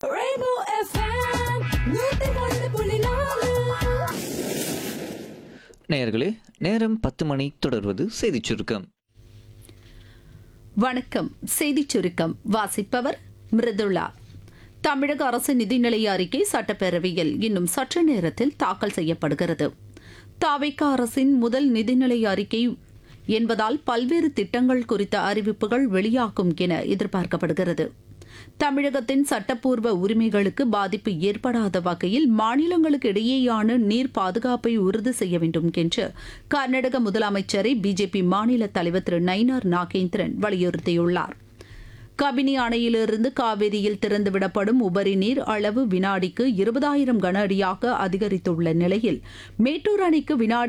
Rainbow FM, நூத்தி ஒன்று புள்ளி நாலு நேயர்களே நேரம் பத்து மணி தொடர்வது செய்திச் சுருக்கம் வணக்கம் செய்திச் சுருக்கம் வாசிப்பவர் மிருதுளா தமிழக அரசு நிதிநிலை அறிக்கை சட்டப்பேரவையில் இன்னும் சற்று நேரத்தில் தாக்கல் செய்யப்படுகிறது தாவேக்கா அரசின் முதல் நிதிநிலை அறிக்கை என்பதால் பல்வேறு திட்டங்கள் குறித்த அறிவிப்புகள் வெளியாகும் என எதிர்பார்க்கப்படுகிறது தமிழகத்தின் சட்டப்பூர்வ உரிமைகளுக்கு பாதிப்பு ஏற்படாத வகையில் மாநிலங்களுக்கு இடையேயான நீர் பாதுகாப்பை உறுதி செய்ய வேண்டும் என்று கர்நாடக முதலமைச்சரை பிஜேபி மாநில தலைவர் திரு நயினார் நாகேந்திரன் வலியுறுத்தியுள்ளார் கபினி அணையிலிருந்து காவிரியில் திறந்துவிடப்படும் உபரி நீர் அளவு வினாடிக்கு இருபதாயிரம் கன அடியாக அதிகரித்துள்ள நிலையில் மேட்டூர் அணைக்கு வினாடி